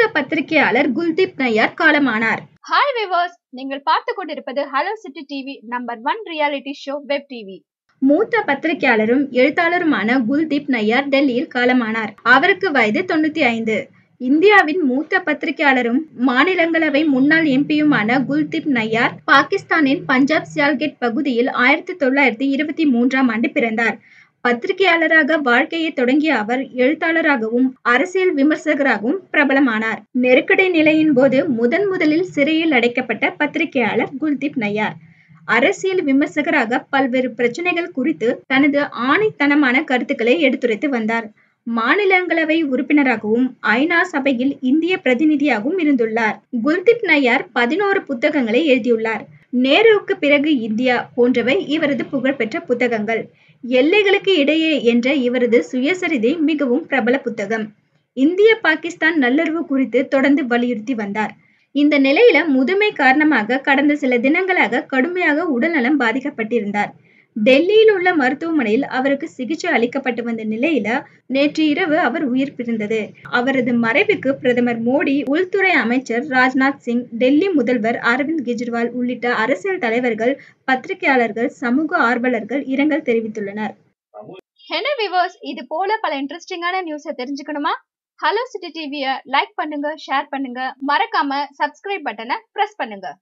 பத்திரிகையாளர் குல்தீப் நய்யார் காலமானார் hi viewers நீங்கள் பார்த்து கொண்டிருப்பது hello city TV number one reality show web TV மூத்த பத்திரிகையாளரும் எழுத்தாளருமான குல்தீப் நய்யார் டெல்லியில் காலமானார் அவருக்கு வயது தொண்ணூத்தி ஐந்து இந்தியாவின் மூத்த பத்திரிகையாளரும் மாநிலங்களவை முன்னாள் எம்பியுமான குல்தீப் நய்யார் பாகிஸ்தானின் பஞ்சாப் சியால்கேட் பகுதியில் ஆயிரத்தி தொள்ளாயிரத்தி இருபத்தி மூன்றாம் ஆண்டு பிறந்தார் பத்திரிகையாளராக வாழ்க்கையை தொடங்கிய அவர் எழுத்தாளராகவும் அரசியல் விமர்சகராகவும் பிரபலமானார் நெருக்கடி நிலையின் போது முதன் முதலில் சிறையில் அடைக்கப்பட்ட பத்திரிகையாளர் குல்தீப் நய்யார் அரசியல் விமர்சகராக பல்வேறு பிரச்சனைகள் குறித்து தனது ஆணித்தனமான கருத்துக்களை எடுத்துரைத்து வந்தார் மாநிலங்களவை உறுப்பினராகவும் ஐநா சபையில் இந்திய பிரதிநிதியாகவும் இருந்துள்ளார் குல்தீப் நய்யார் பதினோரு புத்தகங்களை எழுதியுள்ளார் நேருவுக்கு பிறகு இந்தியா போன்றவை இவரது புகழ்பெற்ற புத்தகங்கள் எல்லைகளுக்கு இடையே என்ற இவரது சுயசரிதை மிகவும் பிரபல புத்தகம் இந்திய பாகிஸ்தான் நல்லுறவு குறித்து தொடர்ந்து வலியுறுத்தி வந்தார் இந்த நிலையில முதுமை காரணமாக கடந்த சில தினங்களாக கடுமையாக உடல்நலம் பாதிக்கப்பட்டிருந்தார் டெல்லியில் உள்ள மருத்துவமனையில் அவருக்கு சிகிச்சை அளிக்கப்பட்டு வந்த நிலையில நேற்று இரவு அவர் உயிர் பிரிந்தது அவரது மறைவுக்கு பிரதமர் மோடி உள்துறை அமைச்சர் ராஜ்நாத் சிங் டெல்லி முதல்வர் அரவிந்த் கெஜ்ரிவால் உள்ளிட்ட அரசியல் தலைவர்கள் பத்திரிகையாளர்கள் சமூக ஆர்வலர்கள் இரங்கல் தெரிவித்துள்ளனர் என்ன விவர்ஸ் இது போல பல இன்ட்ரெஸ்டிங்கான நியூஸை தெரிஞ்சுக்கணுமா ஹலோ சிட்டி டிவியை லைக் பண்ணுங்க ஷேர் பண்ணுங்க மறக்காம சப்ஸ்கிரைப் பட்டனை பிரஸ் பண்ணுங்க